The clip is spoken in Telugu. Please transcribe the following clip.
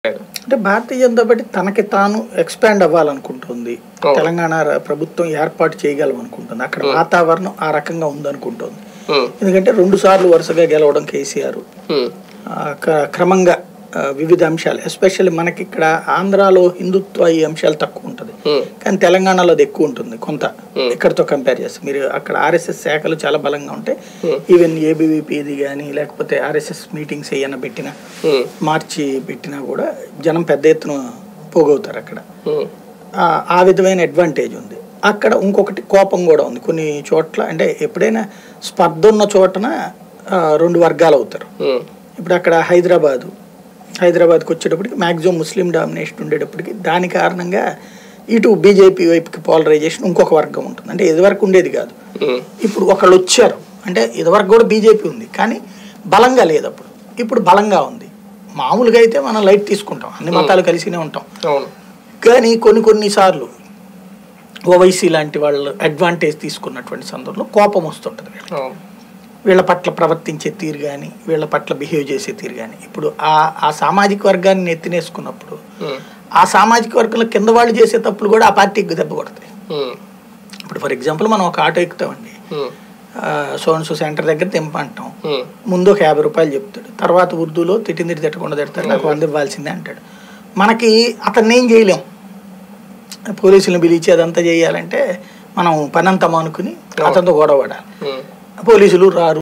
అంటే భారతీయ జనతా పార్టీ తనకి తాను ఎక్స్పాండ్ అవ్వాలనుకుంటుంది Oh. తెలంగాణ ర- ప్రభుత్వం ఏర్పాటు చేయగలం అనుకుంటుంది అక్కడ వాతావరణం ఆ రకంగా ఉందనుకుంటుంది ఉమ్, ఎందుకంటే రెండు సార్లు వరుసగా గెలవడం కేసీఆర్ ఉమ్, ఆ, క్ర- క్రమంగా ఆ, వివిధ అంశాలు ఎస్పెషల్లీ మనకి ఇక్కడ ఆంధ్రాలో హిందుత్వ ఈ అంశాలు తక్కువ ఉంటుంది ఉమ్, కానీ తెలంగాణలో అది ఎక్కువ ఉంటుంది కొంత ఇక్కడతో కంపేర్ చేస్తే మీరు అక్కడ ఆర్ఎస్ఎస్ శాఖలు చాలా బలంగా ఉంటాయి ఈవెన్ ఏబీవీపీది కానీ లేకపోతే ఆర్ఎస్ఎస్ మీటింగ్స్ ఏమైనా పెట్టినా ఉమ్, మార్చి పెట్టినా కూడా జనం పెద్ద ఎత్తున పోగవుతారు అక్కడ ఉమ్, ఆ ఆ విధమైన అడ్వాంటేజ్ ఉంది అక్కడ ఇంకొకటి కోపం కూడా ఉంది కొన్ని చోట్ల అంటే ఎప్పుడైనా స్పర్ధ ఉన్న చోటన ఆ, రెండు వర్గాలు అవుతారు ఉమ్, ఇప్పుడు అక్కడ హైదరాబాదు హైదరాబాద్కి వచ్చేటప్పటికి మ్యాక్సిమం ముస్లిం డామినేషన్ ఉండేటప్పటికి దాని కారణంగా ఇటు బీజేపీ వైపుకి పోలరైజేషన్ ఇంకొక వర్గం ఉంటుంది అంటే ఇదివరకు ఉండేది కాదు ఉమ్, ఇప్పుడు ఒకళ్ళు వచ్చారు అంటే ఇదివరకు కూడా బీజేపీ ఉంది కానీ బలంగా లేదు అప్పుడు ఇప్పుడు బలంగా ఉంది మామూలుగా అయితే మనం లైట్ తీసుకుంటాం అన్ని మతాలు కలిసినే ఉంటాం అవును కానీ కొన్ని కొన్నిసార్లు ఓవైసీ లాంటి వాళ్ళు అడ్వాంటేజ్ తీసుకున్నటువంటి సందర్భంలో కోపం వస్తుంటుంది వీళ్ళకి. అవును వీళ్ళ పట్ల ప్రవర్తించే తీరు కానీ వీళ్ళ పట్ల బిహేవ్ చేసే తీరు కానీ ఇప్పుడు ఆ ఆ సామాజిక వర్గాన్ని ఎత్తినేసుకున్నప్పుడు ఉమ్, ఆ సామాజిక వర్గంలో కింద వాళ్ళు చేసే తప్పులు కూడా ఆ పార్టీకి దెబ్బ కొడతాయి ఉమ్, ఇప్పుడు ఫర్ ఎగ్జాంపుల్ మనం ఒక ఆటో ఎక్కుతామండి ఉమ్, సోన్ సో సెంటర్ దగ్గర దింపంటాం ఉమ్, ముందు ఒక యాభై రూపాయలు చెప్తాడు తర్వాత ఉర్దూలో తిట్టిందిరి తిట్టకుండా తిడతాడు నాకు వంద ఇవ్వాల్సిందే అంటాడు మనకి అతన్ని ఏం చేయలేం పోలీసులను పిలిచి అదంతా చేయాలంటే మనం పనంతా మానుకుని అతనితో గొడవ పడాలి ఉమ్. పోలీసులు రారు